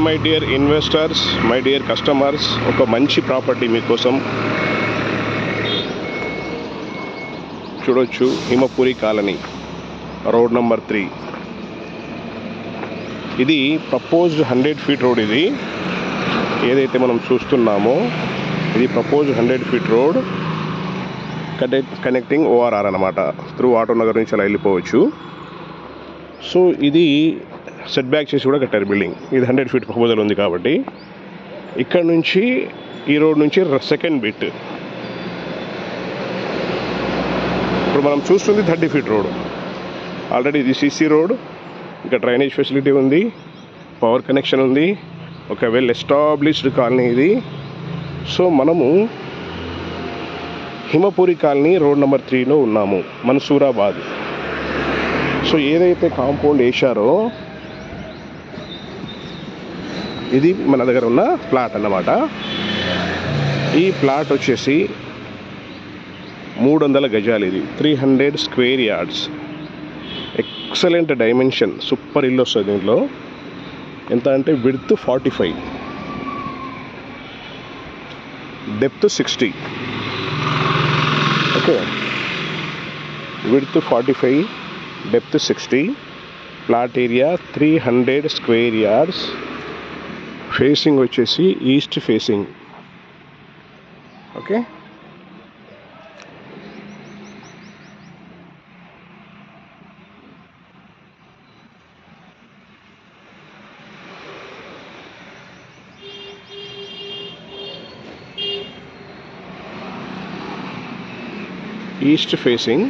my dear investors my dear customers ఒక మంచి property మీకోసం చూడొచ్చు Himapuri colony road number three ఇది ప్రపోజ్డ్ హండ్రెడ్ ఫీట్ రోడ్ ఇది ఏదైతే మనం చూస్తున్నామో ఇది proposed hundred feet road connect connecting ORR అనమాట త్రూ ఆటో నగర్ నుంచి అలా వెళ్ళిపోవచ్చు సో ఇది సెట్ బ్యాక్ చేసి కూడా కట్టారు బిల్డింగ్ ఇది హండ్రెడ్ ఫీట్ ప్రపోజల్ ఉంది కాబట్టి ఇక్కడ నుంచి ఈ రోడ్ నుంచి సెకండ్ బిట్ ఇప్పుడు మనం చూస్తుంది థర్టీ ఫీట్ రోడ్ ఆల్రెడీ ఇది సీసీ రోడ్ ఇంకా డ్రైనేజ్ ఫెసిలిటీ ఉంది పవర్ కనెక్షన్ ఉంది ఒక వెల్ ఎస్టాబ్లిష్డ్ కాలనీ ఇది సో మనము హిమపురి కాలనీ రోడ్ నెంబర్ త్రీలో ఉన్నాము మన్సూరాబాద్ సో ఏదైతే కాంపౌండ్ వేశారో ఇది మన దగ్గర ఉన్న ప్లాట్ అన్నమాట ఈ ప్లాట్ వచ్చేసి మూడు వందల గజాలు ఇది three hundred square yards excellent dimension super ఇల్లు వస్తుంది దీంట్లో ఎంత అంటే width forty five depth sixty okay width forty five depth sixty plot area three hundred square yards facing వచ్చేసి east facing okay east facing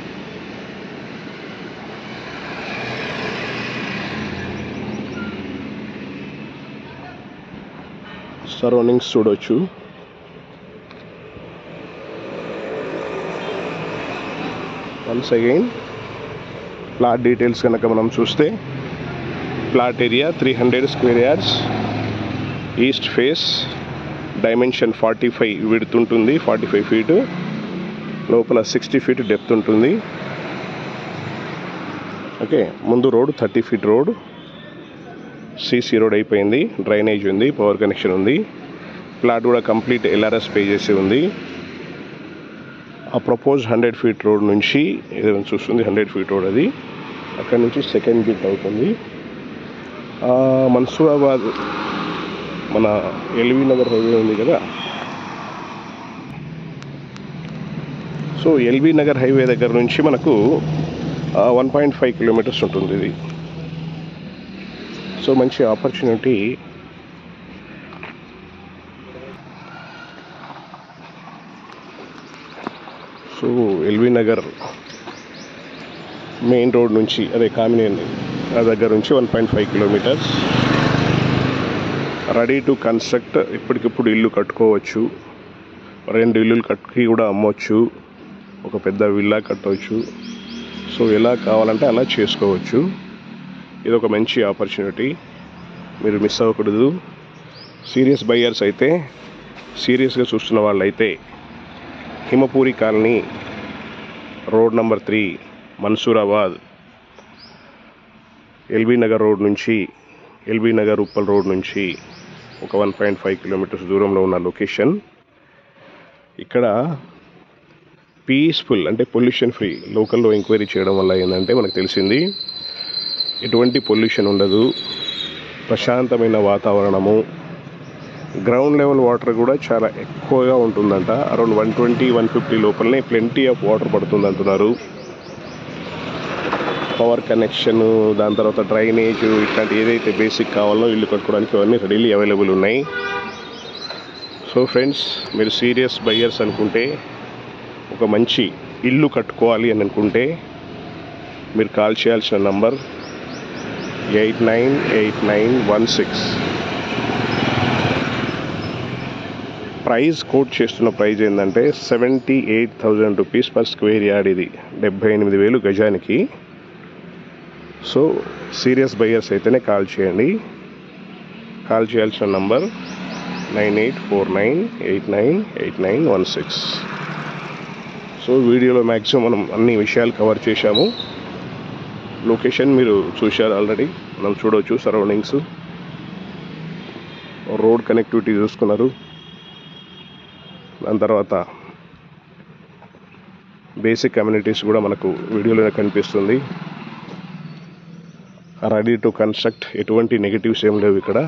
surroundings చూడవచ్చు once again plot details కనుక మనం చూస్తే plot area three hundred square yards east face dimension forty five width ఉంటుంది forty five feet లోపల sixty feet depth ఉంటుంది okay ముందు road thirty feet road CC road అయిపోయింది drainage ఉంది పవర్ కనెక్షన్ ఉంది ప్లాట్ కూడా కంప్లీట్ ఎల్ఆర్ఎస్ పే చేసి ఉంది ఆ ప్రపోజ్ హండ్రెడ్ ఫీట్ రోడ్ నుంచి ఏదైనా చూస్తుంది హండ్రెడ్ ఫీట్ రోడ్ అది అక్కడ నుంచి సెకండ్ బిట్ అవుతుంది ఆ, మన్సూరాబాద్ మన ఎల్వి నగర్ హైవే ఉంది కదా సో ఎల్బీ నగర్ హైవే దగ్గర నుంచి మనకు వన్ పాయింట్ ఫైవ్ కిలోమీటర్స్ ఉంటుంది ఇది సో మంచి opportunity so LB Nagar main road నుంచి అదే కామినేని ఆ దగ్గర నుంచి one point five kilometres ready to construct ఇప్పటికిప్పుడు ఇల్లు కట్టుకోవచ్చు రెండు ఇల్లులు కట్టుకి కూడా అమ్మవచ్చు ఒక పెద్ద విల్లా కట్టవచ్చు సో ఎలా కావాలంటే అలా చేసుకోవచ్చు ఇది ఒక మంచి ఆపర్చునిటీ మీరు మిస్ అవ్వకూడదు సీరియస్ బయ్యర్స్ అయితే సీరియస్గా చూస్తున్న వాళ్ళైతే Himapuri colony road number three Mansoorabad LB Nagar road నుంచి ఎల్బీ నగర్ ఉప్పల్ రోడ్ నుంచి ఒక వన్ పాయింట్ ఫైవ్ కిలోమీటర్స్ దూరంలో ఉన్న లొకేషన్ ఇక్కడ పీస్ఫుల్ అంటే పొల్యూషన్ ఫ్రీ లోకల్లో ఎంక్వైరీ చేయడం వల్ల ఏంటంటే మనకు తెలిసింది ఎటువంటి పొల్యూషన్ ఉండదు ప్రశాంతమైన వాతావరణము గ్రౌండ్ లెవెల్ వాటర్ కూడా చాలా ఎక్కువగా ఉంటుందంట around one twenty one fifty లోపలనే ప్లెంటీ ఆఫ్ వాటర్ పడుతుంది అంటున్నారు పవర్ కనెక్షన్ దాని తర్వాత డ్రైనేజ్ ఇట్లాంటి ఏదైతే బేసిక్ కావాలో ఇల్లు కట్టుకోవడానికి అవన్నీ రెడీలీ అవైలబుల్ ఉన్నాయి సో ఫ్రెండ్స్ మీరు సీరియస్ బయ్యర్స్ అనుకుంటే ఒక మంచి ఇల్లు కట్టుకోవాలి అని అనుకుంటే మీరు కాల్ చేయాల్సిన number eight nine eight nine one six price quote చేస్తున్న ప్రైస్ ఏంటంటే seventy eight thousand rupees per square yard ఇది డెబ్బై ఎనిమిది వేలు గజానికి సో సీరియస్ బయ్యర్స్ అయితేనే కాల్ చేయండి కాల్ చేయాల్సిన number nine eight four nine eight nine eight nine one six so వీడియోలో మ్యాక్సిమం మనం అన్ని విషయాలు కవర్ చేశాము లొకేషన్ మీరు చూశారు ఆల్రెడీ మనం చూడవచ్చు సరౌండింగ్స్ రోడ్ కనెక్టివిటీ చూసుకున్నారు దాని తర్వాత బేసిక్ కమ్యూనిటీస్ కూడా మనకు వీడియోలోనే కనిపిస్తుంది రెడీ టు కన్స్ట్రక్ట్ ఎటువంటి నెగిటివ్స్ ఏం లేవు ఇక్కడ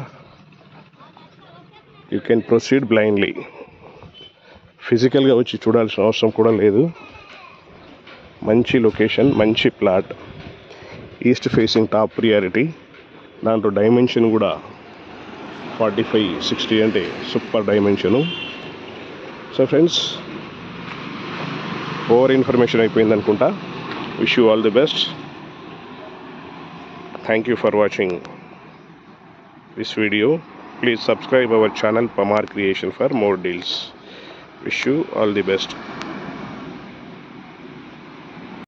యూ కెన్ ప్రొసీడ్ బ్లైండ్లీ ఫిజికల్గా వచ్చి చూడాల్సిన అవసరం కూడా లేదు మంచి లొకేషన్ మంచి plot east facing top priority దాంట్లో డైమెన్షన్ కూడా ఫార్టీ ఫైవ్ సిక్స్టీ అంటే super dimension so friends over information అయిపోయింది అనుకుంటా wish you all the best thank you for watching this video please subscribe our channel Pamar creation for more deals wish you all the best